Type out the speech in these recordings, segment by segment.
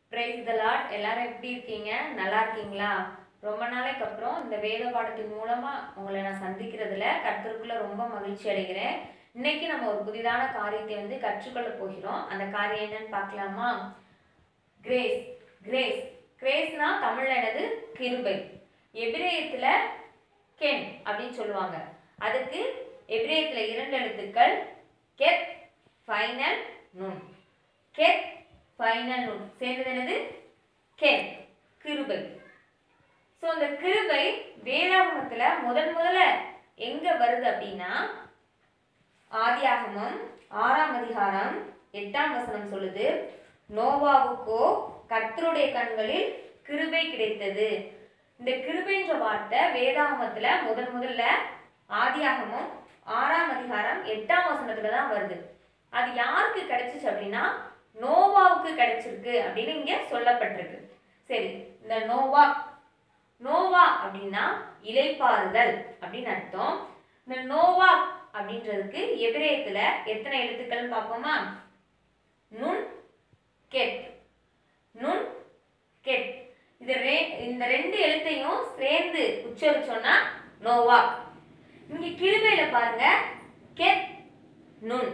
praise the Lord எல்லாரும் எப்படி இருக்கீங்க நல்லா இருக்கீங்களா ரொம்ப நாளைக்கு அப்புறம் இந்த வேத பாடத்தின் மூலமா உங்களை நான் சந்திக்கிறதுல கர்த்தருக்குள்ள ரொம்ப மகிழ்ச்சி அடைகிறேன் இன்னைக்கு நம்ம ஒரு புதிதான காரியத்தை வந்து கற்றுக்கொள்ள போகிறோம் அந்த காரியம் என்னன்னு பார்க்கலாமா கிரேஸ் கிரேஸ் கிரேஸ்னா தமிழ்ல என்னது கிருபை எபிரேயத்துல கென் அப்படின்னு சொல்லுவாங்க அதுக்கு எபிரேயத்துல இரண்டு எழுத்துக்கள் கெத் ஃபைனல் நுண் கெத் ஃபைனல் நுண் சேர்ந்தது என்னது கென் கிருபை ஸோ இந்த கிருபை வேதாகமத்துல முதன் முதல்ல எங்க வருது அப்படின்னா ஆதியாகமம் ஆறாம் அதிகாரம் எட்டாம் வசனம் சொல்லுது நோவாவுக்கோ கர்த்தருடைய கண்களில் கிருபை கிடைத்தது இந்த கிருபைன்ற வார்த்தை வேதாகமத்துல முதன் முதல்ல ஆதியாகமம் ஆறாம் அதிகாரம் எட்டாம் வசனத்துல தான் வருது அது யாருக்கு கிடைச்சிச்சு அப்படின்னா நோவாவுக்கு கிடைச்சிருக்கு அப்படின்னு இங்க சொல்லப்பட்டிருக்கு சரி இந்த நோவா நோவா அப்படின்னா இலைப்பாறுதல் அப்படின்னு அர்த்தம் இந்த நோவா அப்படின்றதுக்கு எபிரேயத்துல எத்தனை எழுத்துக்கள் பார்ப்போமா நுண் கெட் நுண் கெட் இது ரெ இந்த ரெண்டு எழுத்தையும் சேர்ந்து உச்சரிச்சோம்னா நோவா இங்க கிருபையில பாருங்க கெட் நுண்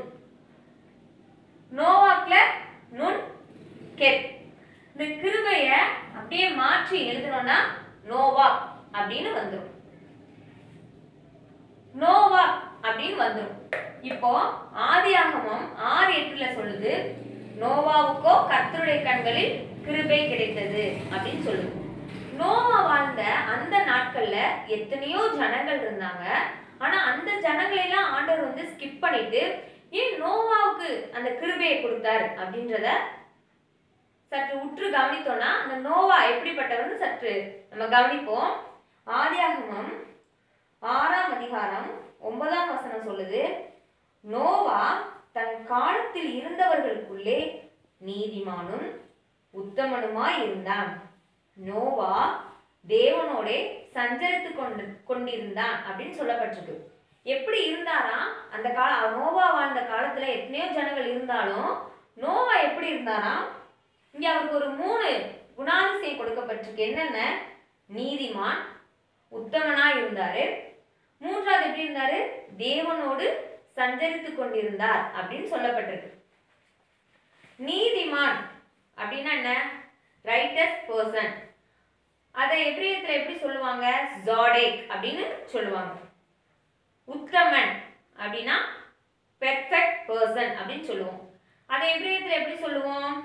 நோவாக்ல நுண் கெட் இந்த கிருபைய அப்படியே மாற்றி எழுதணும்னா நோவா அப்படின்னு வந்துடும் நோவா அப்படின்னு வந்துடும் இப்போ ஆதியாகமம் ஆறு எட்டுல சொல்லுது நோவாவுக்கோ கர்த்தருடைய கண்களில் கிருபை கிடைத்தது அப்படின்னு சொல்லுது நோவா வாழ்ந்த அந்த நாட்கள்ல எத்தனையோ ஜனங்கள் இருந்தாங்க ஆனா அந்த ஜனங்களை எல்லாம் ஆண்டவர் வந்து ஸ்கிப் பண்ணிட்டு ஏன் நோவாவுக்கு அந்த கிருபையை கொடுத்தார் அப்படின்றத சற்று உற்று கவனித்தோம்னா அந்த நோவா எப்படிப்பட்டவர்னு சற்று நம்ம கவனிப்போம் ஆதியாகமம் ஆறாம் அதிகாரம் ஒன்பதாம் வசனம் சொல்லுது நோவா தன் காலத்தில் இருந்தவர்களுக்குள்ளே நீதிமானும் உத்தமனுமாய் இருந்தான் நோவா தேவனோடே சஞ்சரித்து கொண்டு கொண்டிருந்தான் அப்படின்னு சொல்லப்பட்டிருக்கு எப்படி இருந்தாராம் அந்த கால நோவா வாழ்ந்த காலத்துல எத்தனையோ ஜனங்கள் இருந்தாலும் நோவா எப்படி இருந்தாராம் இங்க அவருக்கு ஒரு மூணு குணாதிசயம் கொடுக்கப்பட்டிருக்கு என்னென்ன நீதிமான் உத்தமனா இருந்தாரு மூன்றாவது எப்படி இருந்தாரு தேவனோடு சஞ்சரித்து கொண்டிருந்தார் அப்படின்னு சொல்லப்பட்டிருக்கு நீதிமான் அப்படின்னா என்ன ரைட்டஸ்ட் பர்சன் அதை எபிரியத்துல எப்படி சொல்லுவாங்க ஜாடேக் அப்படின்னு சொல்லுவாங்க உத்தமன் அப்படின்னா பெர்ஃபெக்ட் பர்சன் அப்படின்னு சொல்லுவோம் அதை எபிரியத்துல எப்படி சொல்லுவோம்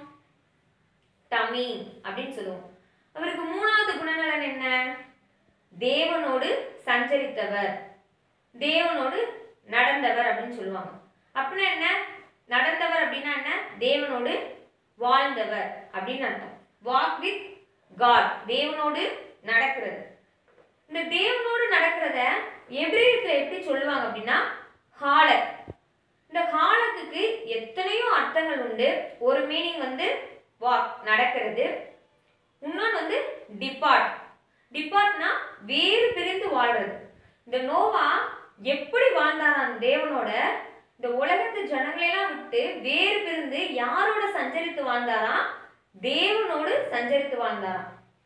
தமின் அப்படின்னு சொல்லுவோம் அவருக்கு மூணாவது குணநலன் என்ன தேவனோடு சஞ்சரித்தவர் தேவனோடு நடந்தவர் அப்படின்னு சொல்லுவாங்க அப்படின்னா என்ன நடந்தவர் அப்படின்னா என்ன தேவனோடு வாழ்ந்தவர் அப்படின்னு அர்த்தம் வாக் வித் காட் தேவனோடு நடக்கிறது இந்த தேவனோடு நடக்கிறத எபிரேயத்துல எப்படி சொல்லுவாங்க அப்படின்னா ஹாலக் இந்த ஹாலக்குக்கு எத்தனையோ அர்த்தங்கள் உண்டு ஒரு மீனிங் வந்து வாக் நடக்கிறது இன்னொன்று வந்து டிபார்ட் டிபார்ட்னா வேறு பிரிந்து வாழ்றது இந்த நோவா எப்படி வாழ்ந்தாராம் அந்த தேவனோட இந்த உலகத்து ஜனங்களெல்லாம் விட்டு வேறு பிரிந்து யாரோட சஞ்சரித்து வாழ்ந்தாராம் தேவனோடு சஞ்சரித்து வாழ்ந்தாராம்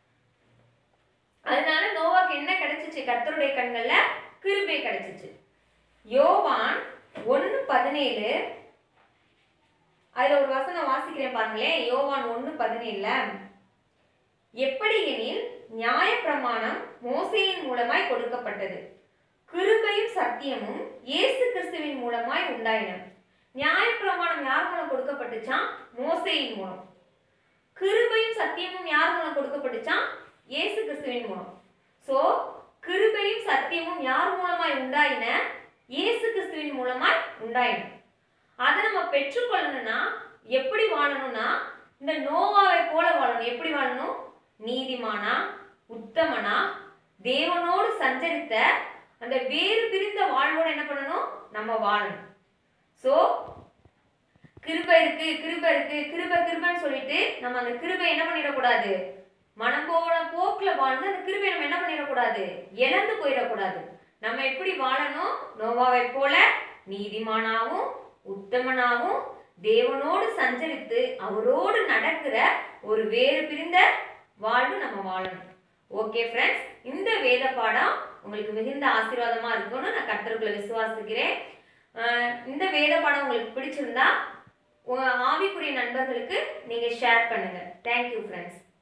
அதனால நோவாக்கு என்ன கிடைச்சிச்சு கர்த்தருடைய கண்கள்ல கிருபை கிடைச்சிச்சு யோவான் ஒன்னு பதினேழு அதுல ஒரு வசனம் வாசிக்கிறேன் பாருங்களேன் யோவான் ஒன்னு பதினேழுல எப்படி எனில் நியாயப்பிரமாணம் மோசையின் மூலமாய் கொடுக்கப்பட்டது கிருபையும் சத்தியமும் இயேசு கிறிஸ்துவின் மூலமாய் உண்டாயின நியாயப்பிரமாணம் யார் மூலம் கொடுக்கப்பட்டுச்சான் மோசையின் மூலம் கிருபையும் சத்தியமும் யார் மூலம் கொடுக்கப்பட்டுச்சான் இயேசு கிறிஸ்துவின் மூலம் சோ கிருபையும் சத்தியமும் யார் மூலமாய் உண்டாயின இயேசு கிறிஸ்துவின் மூலமாய் உண்டாயின அதை நம்ம பெற்றுக்கொள்ளணும்னா எப்படி வாழணும்னா இந்த நோவாவை போல வாழணும் எப்படி வாழணும் நீதிமானா உத்தமனா தேவனோடு சஞ்சரித்த அந்த வேறு பிரிந்த வாழ்வோட என்ன பண்ணணும் நம்ம வாழணும் ஸோ கிருபை இருக்கு கிருபை இருக்கு கிருபை கிருபைன்னு சொல்லிட்டு நம்ம அந்த கிருபை என்ன பண்ணிடக்கூடாது மனம் போன போக்குல வாழ்ந்து அந்த கிருபை நம்ம என்ன பண்ணிடக்கூடாது இழந்து போயிடக்கூடாது நம்ம எப்படி வாழணும் நோவாவை போல நீதிமானாவும் உத்தமனாவும் தேவனோடு சஞ்சரித்து அவரோடு நடக்கிற ஒரு வேறு பிரிந்த வாழ்வு நம்ம வாழணும் ஓகே ஃப்ரெண்ட்ஸ் இந்த வேத பாடம் உங்களுக்கு மிகுந்த ஆசீர்வாதமா இருக்கும்னு நான் கர்த்தருக்குள்ள விசுவாசிக்கிறேன் அஹ் இந்த வேத பாடம் உங்களுக்கு பிடிச்சிருந்தா உங்க ஆவிக்குரிய நண்பர்களுக்கு நீங்க ஷேர் பண்ணுங்க தேங்க்யூ ஃப்ரெண்ட்ஸ்